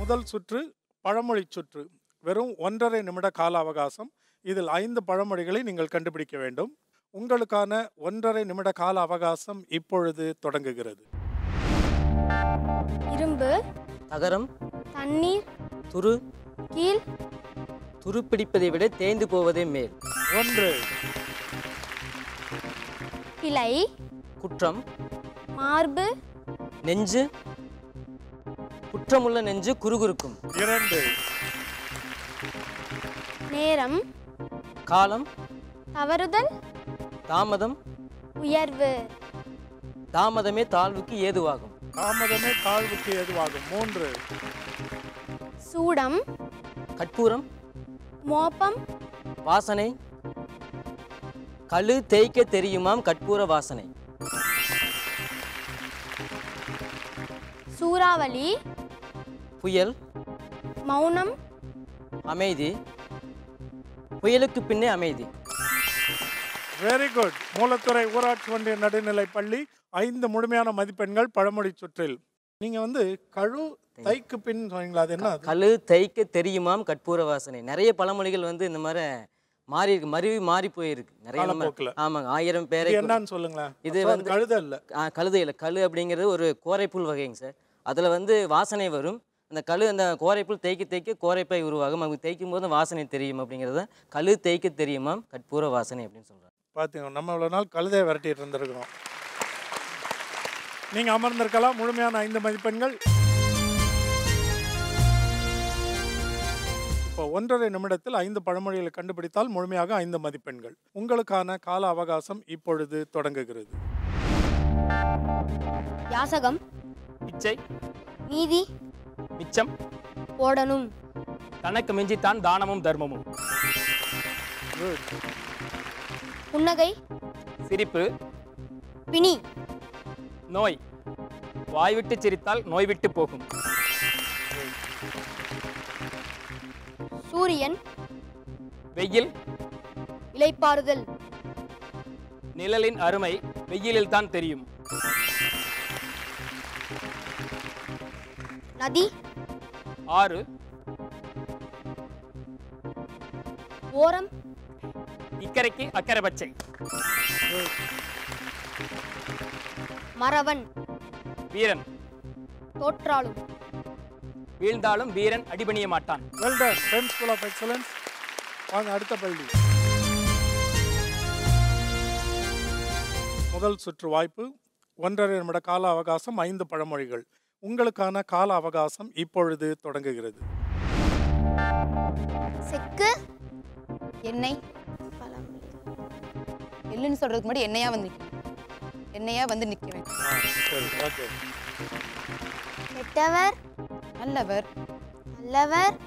முதல் சுற்று பழமொழி சுற்று வெறும் ஒன்றரை நிமிட கால அவகாசம் இதில் ஐந்து பழமொழிகளை நீங்கள் கண்டுபிடிக்க வேண்டும் உங்களுக்கான ஒன்றரை நிமிட கால அவகாசம் இப்பொழுது தொடங்குகிறது இரும்பு தகரம் தண்ணீர் துரு கீழ் துருப்பிடிப்பதை விட தேய்ந்து போவதே மேல் ஒன்று பிழை குற்றம் மார்பு நெஞ்சு குற்றமுள்ள நெஞ்சு குறுகுறுக்கும் இரண்டு நேரம் காலம் தவறுதல் தாமதம் உயர்வு தாமதமே தாழ்வுக்கு ஏதுவாகும் தாமதமே தாழ்வுக்கு ஏதுவாகும் மூன்று சூடம் கற்பூரம் மோப்பம் வாசனை கழு தேய்க்க தெரியுமாம் கற்பூர வாசனை சூறாவளி புயல் மௌனம் அமைதி புயலுக்கு பின்னே அமைதி வெரி குட் மூலத்துறை ஊராட்சி ஒன்றிய நடுநிலைப் பள்ளி ஐந்து முழுமையான மதிப்பெண்கள் பழமொழி சுற்றில் நீங்க வந்து கழு தைக்கு பின் சொன்னீங்களா அது என்ன அது? கழு தைக்க தெரியுமாம் கற்பூர வாசனை நிறைய பழமொழிகள் வந்து இந்த மாதிரி மாறி இருக்கு மருவி மாறி போயிருக்கு நிறைய நம்ம- காலப்போக்குல. ஆமாங்க ஆயிரம் பேரை இது என்னன்னு சொல்லுங்களேன் இது அப்ப அது வந்து- கழுத இல்ல ஆ, கழுதை இல்லை கழு அப்படிங்கிறது ஒரு கோரைப்புல் வகைங்க சார் அதில் வந்து வாசனை வரும் அந்த கழு அந்த கோரைப்புல் தேய்க்க தேய்க்க கோரைப்பை உருவாகும் அவங்க தேய்க்கும் போது வாசனை தெரியும் அப்படிங்கிறத கழு தேய்க்க தெரியுமாம் கற்பூர வாசனை அப்படின்னு சொல்கிறாங்க பார்த்தீங்க நம்ம இவ்வளோ நாள் கழுதையை விரட்டிட்டு இருந்திருக்கிறோம் நீங்க அமர்ந்திருக்கலாம் முழுமையான ஐந்து மதிப்பெண்கள் இப்போ ஒன்றரை நிமிடத்தில் ஐந்து பழமொழிகளை கண்டுபிடித்தால் முழுமையாக ஐந்து மதிப்பெண்கள் உங்களுக்கான கால அவகாசம் இப்பொழுது தொடங்குகிறது யாசகம் பிச்சை நீதி மிச்சம் போடணும் தனக்கு மிஞ்சித்தான் தானமும் தர்மமும் Good. புன்னகை சிரிப்பு பிணி நோய் வாய் விட்டு சிரித்தால் நோய் விட்டு போகும் சூரியன் வெயில் இலைப்பாறுதல் நிழலின் அருமை வெயிலில் தான் தெரியும் நதி ஆறு ஓரம் இக்கரைக்கு அக்கறை பச்சை மறவன் வீரன் தோற்றாலும் வீழ்ந்தாலும் வீரன் அடிபணிய மாட்டான் well done Ben school of excellence வாங்க அடுத்த பள்ளி முதல் சுற்று வாய்ப்பு ஒன்றரை நிமிட கால அவகாசம் ஐந்து பழமொழிகள் உங்களுக்கான கால அவகாசம் இப்பொழுது தொடங்குகிறது செக்கு எண்ணெய் எள்ளுன்னு சொல்றதுக்கு முன்னாடி எண்ணெயா வந்து நிற்கும் எண்ணெயா வந்து நிற்கிறேன் ஆ, சரி ஓகே கெட்டவர் நல்லவர் நல்லவர்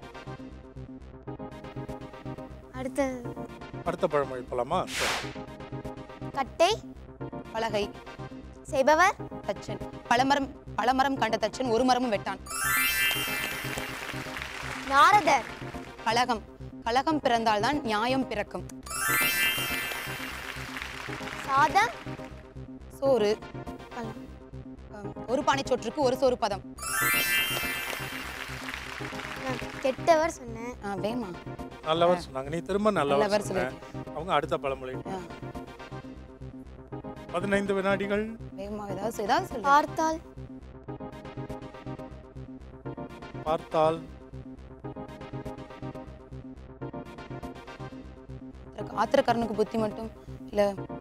அடுத்தது அடுத்த பழமொழி போலாமா சரி. கட்டை பலகை செய்பவர் தச்சன் பழமரம் பழமரம் கண்ட தச்சன் ஒரு மரமும் வெட்டான் நாரதர் கழகம் கழகம் பிறந்தால்தான் நியாயம் பிறக்கும் சாதம் சோறு அம், ஒரு பானை சோற்றுக்கு ஒரு சோறு பதம் நான் கெட்டவர் சொன்னேன் ஆ, வேமா நல்லவர் சொன்னாங்க நீ திரும்ப நல்லவர் நல்லவர் சொன்ன அவங்க அடுத்த பழமொழி ஆ, பதினைந்து வினாடிகள் வேமா ஏதாவது சொல், ஏதாவது சொல்லு பார்த்தால் பார்த்தால் ஆத்திரக்காரனுக்கு புத்தி மட்டும் இல்ல